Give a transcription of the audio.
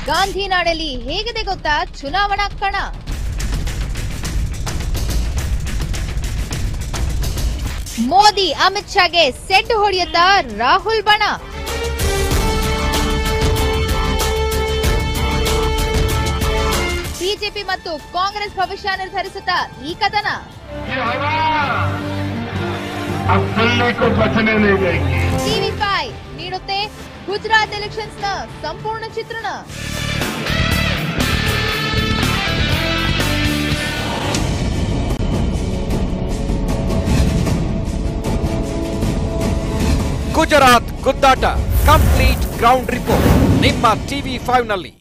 ಗಾಂಧಿನಾಡಲ್ಲಿ ಹೇಗಿದೆ ಗೊತ್ತಾ ಚುನಾವಣಾ ಕಣ ಮೋದಿ ಅಮಿತ್ ಶಾಗೆ ಸೆಡ್ ಹೊಡೆಯುತ್ತಾ ರಾಹುಲ್ ಬಣ ಬಿಜೆಪಿ ಮತ್ತು ಕಾಂಗ್ರೆಸ್ ಭವಿಷ್ಯ ನಿರ್ಧರಿಸುತ್ತಾ ಈ ಕಥನ ये हवा अब चलने को बचने नहीं देगी ಟಿವಿ ಫೈವ್ ನೀಡುತ್ತೆ ಗುಜರಾತ್ ಎಲೆಕ್ಷನ್ಸ್ ನ ಸಂಪೂರ್ಣ ಚಿತ್ರಣ ಗುಜರಾತ್ ಗುದ್ದಾಟ ಕಂಪ್ಲೀಟ್ ಗ್ರೌಂಡ್ ರಿಪೋರ್ಟ್ ನಿಮ್ಮ ಟಿವಿ ಫೈವ್ ನಲ್ಲಿ